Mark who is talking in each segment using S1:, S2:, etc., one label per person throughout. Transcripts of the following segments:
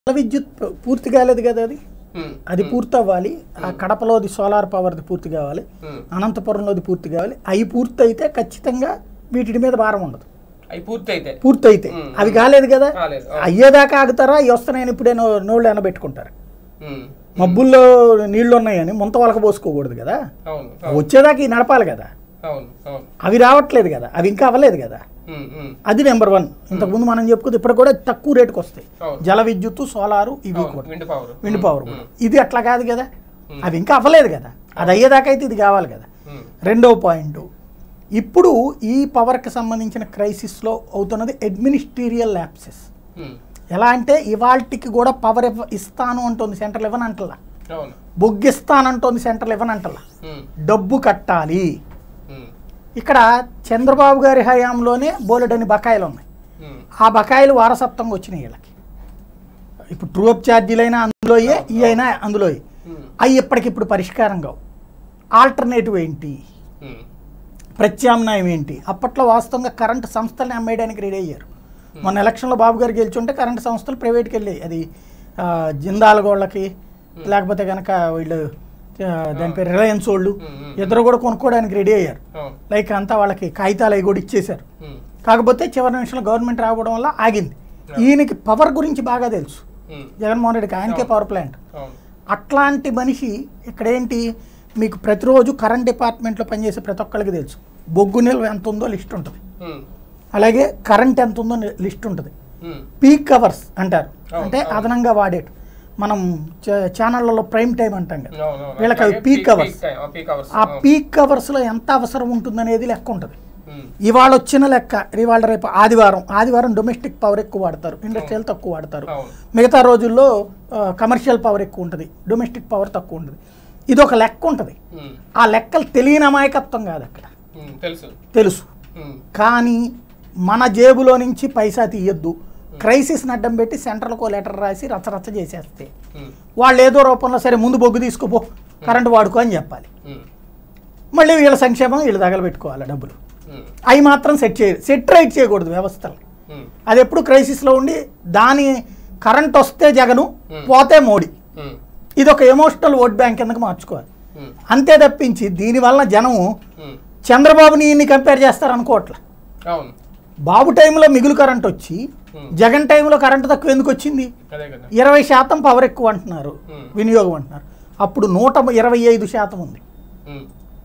S1: జల విద్యుత్ పూ- పూర్తి కాలేదు కదా అది
S2: ఉమ్,
S1: అది పూర్తి అవ్వాలి ఆ కడపలోది సోలార్ పవర్ది పూర్తి కావాలి
S2: ఉమ్.
S1: అనంతపురంలోది పూర్తి కావాలి అవి పూర్తి అయితే ఖచ్చితంగా వీటి మీద భారం ఉండదు
S2: అవి పూర్తి అయితే
S1: పూర్తి అయితే
S2: ఉమ్.
S1: అవి కాలేదు కదా
S2: కాలేదు. ఆ.
S1: అయ్యేదాకా ఆగుతారా అవి వస్తున్నాయని ఇప్పుడే నో- నోళ్ళు ఎనబెట్టుకుంటారు
S2: ఉమ్,
S1: మబ్బుల్లో నీళ్లు ఉన్నాయని ముంత వలక పోసుకోకూడదు కదా
S2: అవును అవును
S1: వచ్చేదాకా ఈ నడపాలి కదా
S2: అవును అవును
S1: అవి రావట్లేదు కదా అవి ఇంకా అవ్వలేదు కదా
S2: ఉమ్, ఉమ్,
S1: అది నెంబర్ వన్ ఇంతకుముందు మనం చెప్పుకుంది ఇప్పుడు కూడా తక్కువ రేటుకి వస్తాయి
S2: అవును.
S1: జల విద్యుత్తు సోలారు ఇవి
S2: అవును
S1: కూడా
S2: విండ్ పవర్
S1: విండ్ పవర్ కూడా ఇది అట్లా కాదు కదా
S2: ఉమ్.
S1: అవి ఇంకా అవ్వలేదు కదా అది అయ్యేదాకా అయితే ఇది కావాలి కదా
S2: ఉమ్,
S1: రెండో పాయింట్ ఇప్పుడు ఈ పవర్కి సంబంధించిన క్రైసిస్లో అవుతున్నది అడ్మినిస్ట్రీరియల్ ల్యాప్సెస్
S2: ఉమ్,
S1: ఎలా అంటే ఇవాల్టికి కూడా పవర్ ఇవ్వ ఇస్తాను అంటుంది సెంట్రల్ ఇవ్వనంటలా
S2: అవును
S1: బొగ్గిస్తానంటోంది సెంట్రల్ ఇవ్వనంటలా
S2: ఉమ్,
S1: డబ్బు కట్టాలి
S2: ఉమ్,
S1: ఇక్కడ చంద్రబాబు గారి హయాంలోనే బోలెడని బకాయిలు ఉన్నాయి
S2: ఉమ్,
S1: ఆ బకాయిలు వారసత్వంగా వచ్చినాయి వీళ్ళకి ఇప్పుడు ట్రూ అప్ ఛార్జీలైనా అందులోయే ఈ అయినా అందులోయే
S2: ఉమ్,
S1: అవి ఇప్పటికిప్పుడు పరిష్కారం కావు ఆల్టర్నేటివ్ ఏంటి
S2: ఉమ్,
S1: ప్రత్యామ్నాయం ఏంటి అప్పట్లో వాస్తవంగా కరెంటు సంస్థల్ని అమ్మేయడానికి రెడీ అయ్యారు మొన్న ఎలక్షన్లో బాబు గారు గెలుచుంటే కరెంటు సంస్థలు ప్రైవేట్కి వెళ్ళాయి అది ఆ, జిందాల్ గోళ్ళకి లేకపోతే కనుక వీళ్ళు ఆ, దాని పేరు రిలయన్స్ వాళ్ళు
S2: ఉమ్, ఉమ్,
S1: ఇద్దరు కూడా కొనుక్కోవడానికి రెడీ అయ్యారు
S2: అవును
S1: లైక్ అంతా వాళ్ళకి కాగితాలు అవి కూడా ఇచ్చేశారు
S2: ఉమ్,
S1: కాకపోతే చివరి నిమిషంలో గవర్నమెంట్ రావడం వల్ల ఆగింది ఈయనకి పవర్ గురించి బాగా తెలుసు
S2: ఉమ్,
S1: జగన్మోహన్ రెడ్డికి ఆయనకే పవర్ ప్లాంట్
S2: అవును
S1: అట్లాంటి మనిషి ఇక్కడేంటి మీకు ప్రతిరోజు కరెంట్ డిపార్ట్మెంట్లో పనిచేసే ప్రతి ఒక్కరికి తెలుసు బొగ్గు నిల్వ ఎంత ఉందో లిస్ట్ ఉంటుంది
S2: ఉమ్,
S1: అలాగే కరెంట్ ఎంత ఉందో లిస్ట్ ఉంటుంది
S2: ఉమ్,
S1: పీక్ అవర్స్ అంటారు
S2: అవును,
S1: అంటే
S2: అవును.
S1: అదనంగా వాడేటు మనం చ- ఛానళ్ళలో ప్రైమ్ టైం అంటాం కదా
S2: అవును, అవును.
S1: వీళ్ళకి అవి
S2: అలాగే
S1: పీక్ అవర్స్
S2: time, ఆ peak hours,
S1: ఆ
S2: అవును.
S1: పీక్ అవర్స్లో ఎంత అవసరం ఉంటుందనేది లెక్క ఉంటుంది
S2: ఉమ్,
S1: ఇవాళ వచ్చిన లెక్క ఇవాళ రేపు ఆదివారం ఆదివారం డొమెస్టిక్ పవర్ ఎక్కువ వాడతారు ఇండస్ట్రియల్ తక్కువ వాడతారు
S2: అవును
S1: మిగతా రోజుల్లో కమర్షియల్ పవర్ ఎక్కువ ఉంటుంది డొమెస్టిక్ పవర్ తక్కువ ఉంటుంది ఇది ఒక లెక్క ఉంటుంది
S2: ఉమ్,
S1: ఆ లెక్కలు తెలియని అమాయకత్వం కాదు అక్కడ
S2: ఉమ్, తెలుసు
S1: తెలుసు
S2: ఉమ్,
S1: కానీ మన జేబులో నుంచి పైసా తీయొద్దు క్రైసిస్ని అడ్డం పెట్టి సెంట్రల్కో లెటర్ రాసి రచ్చరచ్చ చేసేస్తే
S2: ఉమ్,
S1: వాళ్ళు ఏదో రూపంలో సరే ముందు బొగ్గు తీసుకోపో కరెంటు వాడుకో అని చెప్పాలి
S2: ఉమ్,
S1: మళ్ళీ వీళ్ళ సంక్షేమం వీళ్ళు తగలబెట్టుకోవాలి డబ్బులు
S2: ఉమ్,
S1: అవి మాత్రం సెట్ చేయ సెట్ రైట్ చేయకూడదు వ్యవస్థలు
S2: ఉమ్,
S1: అది ఎప్పుడు క్రైసిస్లో ఉండి దాని కరెంట్ వస్తే జగను
S2: Hmm.
S1: పోతే మోడీ
S2: ఉమ్,
S1: ఇది ఒక ఎమోషనల్ ఓట్ బ్యాంక్ కిందకి మార్చుకోవాలి
S2: ఉమ్,
S1: అంతే తప్పించి దీనివల్ల జనము
S2: ఉమ్,
S1: చంద్రబాబుని ఈయన్ని కంపేర్ చేస్తారు అనుకోవట్ల
S2: అవును
S1: బాబు టైంలో మిగులు కరెంట్ వచ్చి
S2: Hmm.
S1: జగన్ టైంలో కరెంట్ తక్కువ ఎందుకు వచ్చింది
S2: అదే కదా
S1: ఇరవై శాతం పవర్ ఎక్కువ అంటున్నారు
S2: Hmm.
S1: వినియోగం అంటున్నారు అప్పుడు నూట ఇరవై ఐదు శాతం ఉంది
S2: ఉమ్,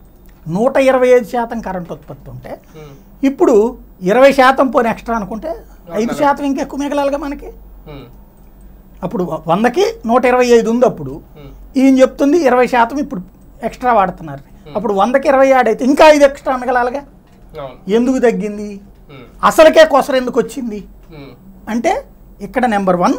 S1: నూట ఇరవై ఐదు శాతం కరెంట్ ఉత్పత్తి ఉంటే
S2: ఉమ్,
S1: ఇప్పుడు ఇరవై శాతం పోనీ ఎక్స్ట్రా అనుకుంటే ఐదు శాతం ఇంకా ఎక్కువ మిగలాలిగా మనకి
S2: ఉమ్,
S1: అప్పుడు వందకి నూట ఇరవై ఐదు ఉంది అప్పుడు
S2: ఉమ్,
S1: ఈయన చెప్తుంది ఇరవై శాతం ఇప్పుడు ఎక్స్ట్రా వాడుతున్నారు అప్పుడు వందకి ఇరవై ఆడు అయితే ఇంకా ఐదు ఎక్స్ట్రా మిగలాలిగా
S2: అవును
S1: ఎందుకు తగ్గింది
S2: ఉమ్,
S1: అసలుకే కొసరు ఎందుకు వచ్చింది
S2: ఉమ్,
S1: అంటే ఇక్కడ నెంబర్ వన్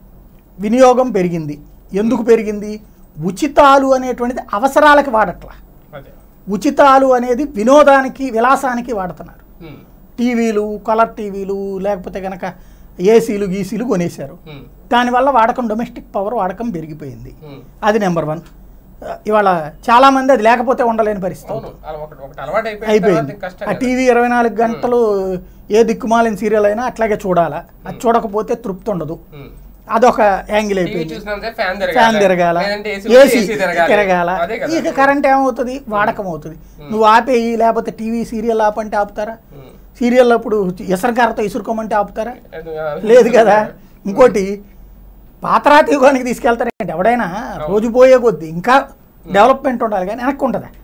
S1: వినియోగం పెరిగింది ఎందుకు పెరిగింది ఉచితాలు అనేటువంటిది అవసరాలకి వాడట్లా
S2: అదే
S1: ఉచితాలు అనేది వినోదానికి విలాసానికి వాడుతున్నారు
S2: ఉమ్,
S1: టీవీలు కలర్ టీవీలు లేకపోతే కనుక ఏసీలు గీసీలు కొనేశారు
S2: ఉమ్,
S1: దానివల్ల వాడకం డొమెస్టిక్ పవర్ వాడకం పెరిగిపోయింది
S2: ఉమ్.
S1: అది నెంబర్ వన్ ఆ, ఇవాళ చాలామంది అది లేకపోతే ఉండలేని పరిస్థితి
S2: అవును అలా ఒకటి ఒకటి అలవాటు అయిపోయిన
S1: అయిపోయింది
S2: తర్వాత కష్టం
S1: ఆ
S2: కదా.
S1: టీవీ ఇరవై నాలుగు గంటలు ఏ దిక్కుమాలిన సీరియల్ అయినా అట్లాగే చూడాలా అది చూడకపోతే తృప్తి ఉండదు
S2: ఉమ్.
S1: అదొక యాంగిల్
S2: టీవీ
S1: అయిపోయింది
S2: చూసినంతే ఫ్యాన్ తిరగాలి
S1: ఫ్యాన్ తిరగాల
S2: లేదంటే ఏసీ
S1: ఏసీ
S2: ఏసీ తిరగాలి
S1: తిరగాల
S2: అదే కదా
S1: ఇక కరెంట్ ఏమవుతుంది వాడకం అవుతుంది నువ్వు ఆపేయి లేకపోతే టీవీ సీరియల్ ఆపంటే ఆపుతారా
S2: ఉమ్.
S1: సీరియల్ అప్పుడు ఇసరకారతో ఇసురుకోమంటే ఆపుతారా
S2: అది-
S1: లేదు కదా ఇంకోటి పాతరాతి యుగానికి తీసుకెళ్తారంటే ఎవడైనా రోజు పోయే కొద్దీ ఇంకా డెవలప్మెంట్ ఉండాలి కానీ వెనక్కి ఉంటుందా